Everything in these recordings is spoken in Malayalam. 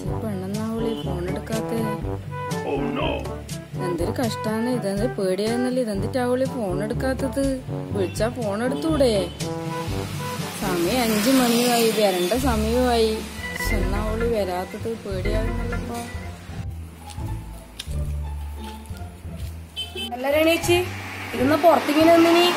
പെണ്ണെന്നാവൂലി ഫോൺ എടുക്കാത്ത എന്തൊരു കഷ്ടാണ് ഇതെന്ത് പേടിയായിരുന്നല്ലേ ഇതെന്തിട്ടാവൂലി ഫോൺ എടുക്കാത്തത് വിളിച്ചാ ഫോൺ എടുത്തൂടെ സമയം അഞ്ചു മണിയായി വരണ്ട സമയമായി എന്നാവൂലി വരാത്തത് പേടിയാകുന്നല്ലപ്പോ അല്ല രണേച്ചി ഇതൊന്ന് പുറത്തിങ്ങനെ ഒന്നിനി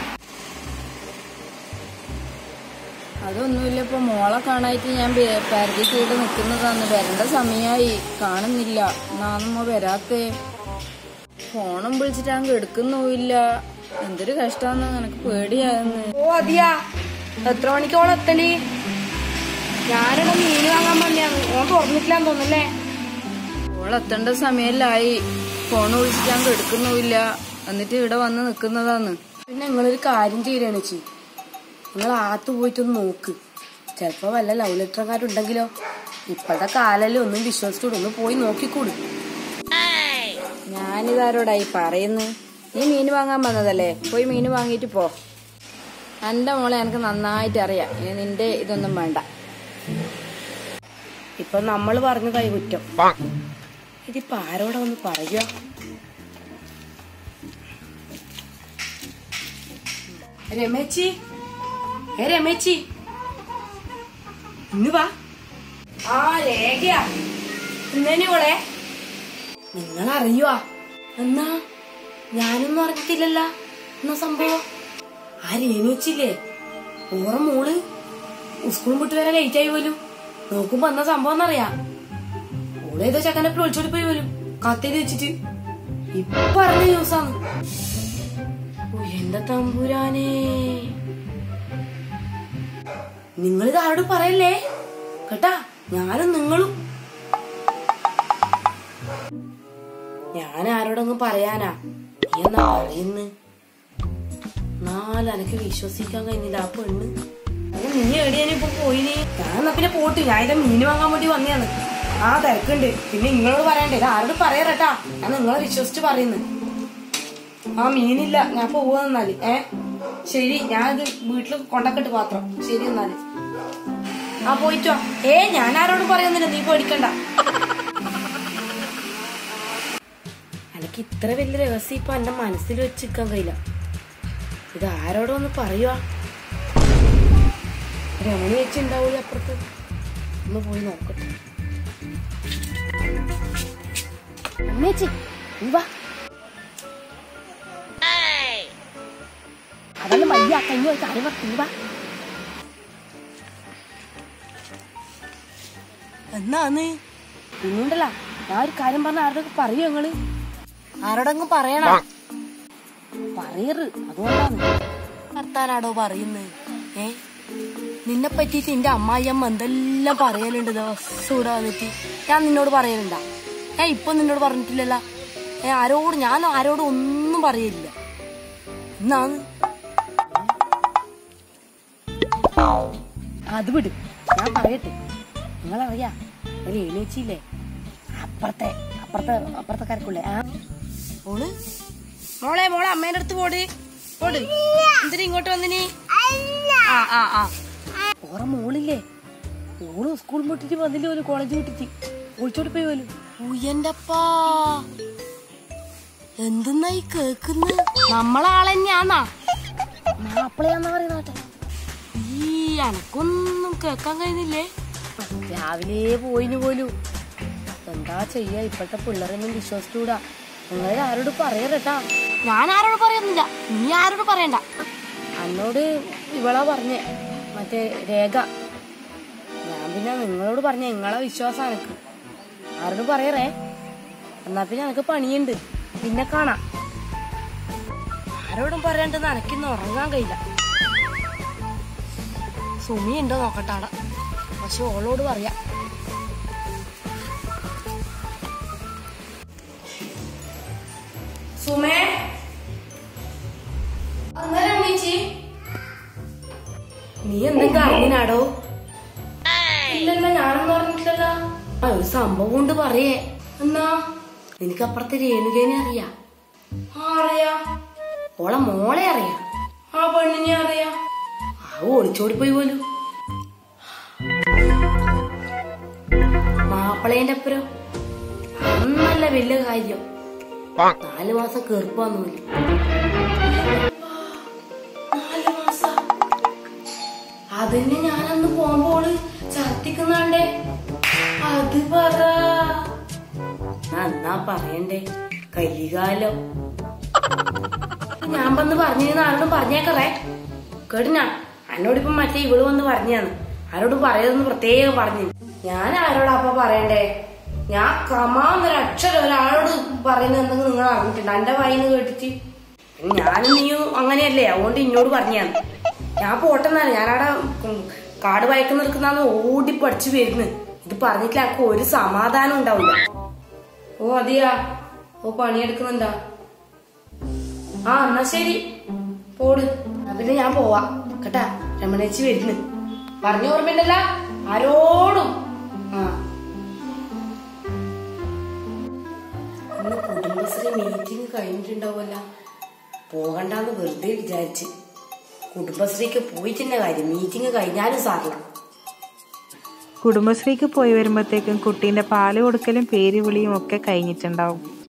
അതൊന്നുമില്ല ഇപ്പൊ മോളെ കാണായിട്ട് ഞാൻ പരിധി ചെയ്ത് നിൽക്കുന്നതാണ് വരണ്ട സമയമായി കാണുന്നില്ല നാന്നമ്മ വരാത്തേ ഫോണും വിളിച്ചിട്ട് അങ്ങ് എടുക്കുന്നുമില്ല എന്തൊരു കഷ്ടാന്ന് എനക്ക് പേടിയാകുന്നു ഓ അതിയാ എത്ര മണിക്കോളം എത്തല് ഞാനിവിടെ മീൻ വാങ്ങാൻ പറഞ്ഞാണ് ഓൻ തുറന്നിട്ടില്ലാന്ന് തോന്നല്ലേ മോൾ എത്തേണ്ട സമയല്ലായി ഫോൺ വിളിച്ചിട്ട് അങ്ങ് എടുക്കുന്നുമില്ല എന്നിട്ട് ഇവിടെ വന്ന് നിൽക്കുന്നതാന്ന് പിന്നെ നിങ്ങളൊരു കാര്യം ചെയ്യണേച്ചി നിങ്ങൾ ആത്ത് പോയിട്ടൊന്ന് നോക്ക് ചിലപ്പോ വല്ല ലവ് ലെറ്റർക്കാരുണ്ടെങ്കിലോ ഇപ്പോഴത്തെ കാലല്ലേ ഒന്നും വിശ്വസിച്ചൂടെ ഒന്ന് പോയി നോക്കിക്കൂടും ഞാനിതാരോടായി പറയുന്നു നീ മീൻ വാങ്ങാൻ വന്നതല്ലേ പോയി മീൻ വാങ്ങിയിട്ട് പോ എന്റെ മോളെ എനിക്ക് നന്നായിട്ട് അറിയാം ഇനി നിന്റെ ഇതൊന്നും വേണ്ട ഇപ്പൊ നമ്മൾ പറഞ്ഞതായി കുറ്റം ഇതിപ്പോ ആരോടെ ഒന്ന് പറയുക രമേച്ചി ഏ രമേച്ചി ഇന്ന് വാ ആ രേഖയാ ഇന്നേനിവളെ നിങ്ങൾ അറിയുവാ എന്നാ ഞാനൊന്നും അറിഞ്ഞിട്ടില്ലല്ല എന്നാ സംഭവം ആ രേണുവച്ചില്ലേ ഓറ മോള് സ്കൂളും വിട്ട് വരാൻ ലേറ്റ് ആയി പോലും നോക്കുമ്പോ എന്നാ സംഭവം എന്നറിയാ ഓളേതോ ചക്കനെ വിളിച്ചോടി പോയി പോലും കത്തേരി വെച്ചിട്ട് ഇപ്പൊ അറിഞ്ഞ ന്യൂസാണ് ഓ, എന്റെ തമ്പുരാനേ നിങ്ങളിത് ആരോട് പറയല്ലേ കേട്ടാ ഞാനും നിങ്ങളും ഞാൻ ആരോടങ്ങ് പറയാനാ നീ എന്നാ പറയുന്നു നാല് എനക്ക് വിശ്വസിക്കാൻ കഴിഞ്ഞില്ല ആ പെണ്ണ് അത് നീ എവിടെയാണ് ഇപ്പൊ പോയിനി ഞാൻ എന്നാ പിന്നെ പോട്ട് ഞാൻ ഇത് മീൻ വാങ്ങാൻ വേണ്ടി വന്നതാണ് ആ തിരക്കുണ്ട് പിന്നെ നിങ്ങളോട് പറയണ്ടേ ഇത് ആരോട് പറയാറട്ടാ ഞാൻ നിങ്ങളെ വിശ്വസിച്ച് പറയുന്നു ആ മീനില്ല ഞാൻ പോവാ എന്നാല് ഏ ശരി ഞാനത് വീട്ടിൽ കൊണ്ടക്കിട്ട് പാത്രം ശരി എന്നാല് ആ പോയിട്ടോ ഏ ഞാൻ ആരോടും പറയുന്നില്ല നീ പേടിക്കണ്ട എനിക്ക് ഇത്ര വലിയ രഹസ്യം ഇപ്പൊ എന്റെ മനസ്സിൽ വെച്ചിരിക്കാൻ കഴിയില്ല ഇത് ആരോടൊന്ന് പറയുക രമണി വെച്ചുണ്ടാവൂല അപ്പുറത്ത് ഒന്ന് പോയി നോക്കട്ടെ അമ്മേച്ചി നീ വാ അതല്ല മയ്യ കഞ്ഞി പോയി കാര്യം പറ നീ വാ എന്നാന്ന് പിന്നീണ്ടല്ല ഞാൻ ഒരു കാര്യം പറഞ്ഞ ആരോടൊക്കെ പറയൂ ഞങ്ങള് ആരോടെങ്കിലും പറയണ പറയറ് അതുകൊണ്ടാണ് ഭർത്താനാടോ പറയുന്നത് ഏ നിന്നെ പറ്റിയിട്ട് എന്റെ അമ്മായിയമ്മ എന്തെല്ലാം പറയലുണ്ട് ദിവസം ഇവിടെ വന്നിട്ട് ഞാൻ നിന്നോട് പറയലുണ്ടാ ഞാൻ ഇപ്പൊ നിന്നോട് പറഞ്ഞിട്ടില്ലല്ലോ ഏ ആരോട് ഞാൻ ആരോടും ഒന്നും പറയില്ല എന്നാന്ന് അത് വിട് ഞാൻ പറയട്ടെ നിങ്ങളറിയാ ഒരു എണീച്ചില്ലേ അപ്പുറത്തെ അപ്പുറത്തെ അപ്പുറത്തെ കരക്കുള്ളേ ആ ഓള് മോളെ മോളെ അമ്മേന്റെ അടുത്ത് പോട് പോട് എന്തിനാ ഇങ്ങോട്ട് വന്നിനി ആ ആ ആ ഓറ മോളില്ലേ ഓള് സ്കൂൾ വിട്ടിട്ട് വന്നില്ലേ പോലും കോളേജ് വിട്ടിട്ട് ഒളിച്ചോട്ട് പോയി പോലും ഉയ്യന്റപ്പാ എന്തെന്നായി കേക്കുന്ന നമ്മളാളെന്നെയാന്നാ മാപ്പിളയാന്നാ പറയുന്ന ഈ എനക്കൊന്നും കേക്കാൻ കഴിയുന്നില്ലേ രാവിലെ പോയിന് പോലും എന്താ ചെയ്യാ ഇപ്പോഴത്തെ പിള്ളേരൊന്നും വിശ്വസിച്ചൂടാ നിങ്ങൾ ആരോട് പറയറട്ടാ ഞാൻ ആരോട് പറയുന്നില്ല നീ ആരോട് പറയണ്ട എന്നോട് ഇവളാ പറഞ്ഞേ മറ്റേ രേഖ ഞാൻ പിന്നെ നിങ്ങളോട് പറഞ്ഞ നിങ്ങളെ വിശ്വാസം എനക്ക് ആരോട് പറയറേ എന്നാ പിന്നെ എനക്ക് പണിയുണ്ട് പിന്നെ കാണാം ആരോടും പറയണ്ടെന്ന് എനക്കിന്ന് ഉറങ്ങാൻ കഴിയില്ല സുമി ഉണ്ടോ നോക്കട്ടെ അവിടെ പക്ഷെ ഓളോട് പറയാ സുമേ നീ എന്തെങ്കിലും അറിഞ്ഞാടോ ഇല്ലല്ല ഞാനൊന്നും പറഞ്ഞിട്ടില്ലല്ലോ ആ ഒരു സംഭവം കൊണ്ട് പറയേ എന്നാ നിനക്ക് അപ്പുറത്തെ രേണുകേനെ അറിയാ ആ അറിയാ ഓളെ മോളെ അറിയാ ആ പെണ്ണിനെ അറിയാ ആ ഒളിച്ചോടി പോയി പോലും മാപ്പിളേന്റെ അപ്പുറം ഒന്നല്ല വലിയ കാര്യം നാല് മാസം കെറുപ്പാന്നൂല്ല നാല് മാസം അതന്നെ ഞാനന്ന് പോകുമ്പോള് ഛർദിക്കുന്നാണ്ടേ അത് പറ ഞാൻ എന്നാ പറയണ്ടേ കലികാലം ഞാൻ വന്ന് പറഞ്ഞിരുന്ന ആരോടും പറഞ്ഞേക്കറേ കേട്ടിനാ എന്നോടിപ്പം മറ്റേ ഇവള് വന്ന് പറഞ്ഞാണ് ആരോടും പറയതെന്ന് പ്രത്യേകം പറഞ്ഞു ഞാൻ ആരോടാ അപ്പൊ പറയണ്ടേ ഞാൻ കമാന്നൊരു അക്ഷരം ഒരാളോട് പറയുന്നത് എന്തെങ്കിലും നിങ്ങൾ അറിഞ്ഞിട്ടുണ്ട് എന്റെ വായിന്ന് കേട്ടിട്ട് ഞാനും നീയും അങ്ങനെയല്ലേ അതുകൊണ്ട് ഇന്നോട് പറഞ്ഞാണ് ഞാൻ പോട്ടെന്നാണ് ഞാനവിടെ ഉം കാട് വയക്കുന്ന നിൽക്കുന്നാന്ന് ഓടി പഠിച്ചു വരുന്നു ഇത് പറഞ്ഞിട്ടില്ല എനിക്ക് ഒരു സമാധാനം ഉണ്ടാവില്ല ഓ അതെയാ ഓ പണിയെടുക്കുന്നുണ്ടാ ആ എന്നാ ശരി പോട് എന്നാ പിന്നെ ഞാൻ പോവാ കേട്ടാ രമണേച്ചി വരുന്നു പറഞ്ഞു ഓർമ്മയുണ്ടല്ല ആരോടും ആ ഇന്ന് കുടുംബശ്രീ മീറ്റിംഗ് കഴിഞ്ഞിട്ടുണ്ടാവുമല്ല പോകണ്ടെന്ന് വെറുതെ വിചാരിച്ച് കുടുംബശ്രീക്ക് പോയിട്ടിന്റെ കാര്യം മീറ്റിംഗ് കഴിഞ്ഞാലും സാറില്ല കുടുംബശ്രീക്ക് പോയി വരുമ്പോഴത്തേക്കും കുട്ടീൻ്റെ പാല് കൊടുക്കലും പേര് വിളിയും ഒക്കെ കഴിഞ്ഞിട്ടുണ്ടാവും